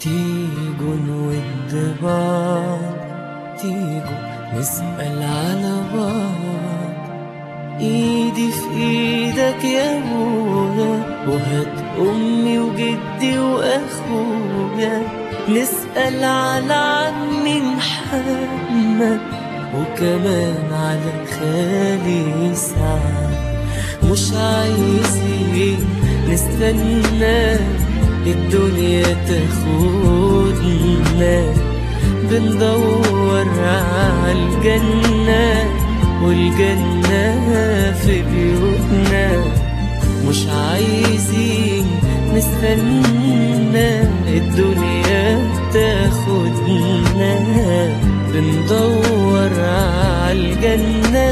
تيجوا نود بعض تيجوا نسأل على بعض ايدي في ايدك يا ابويا وهات امي وجدي واخويا نسأل على عمي محمد وكمان على خالي سعد مش عايزين نستنى الدنيا تاخدنا بندور على الجنة والجنة في بيوتنا مش عايزين نستنى الدنيا تاخدنا بندور على الجنة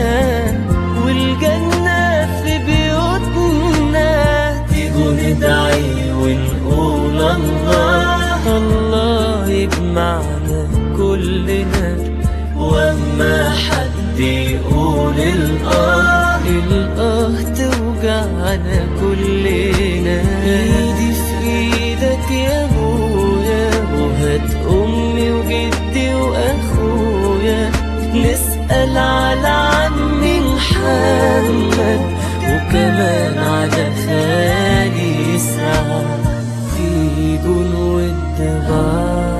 والجنة في بيوتنا تيجوا ندعي ونقول الله الله يجمعنا كلنا واما حد يقول الاه الاه توجعنا كلنا ايدي في ايدك يا ابويا وهات امي وجدي واخويا نسأل على عمي محمد وكمان على خالي سعد تيجوا نود بعض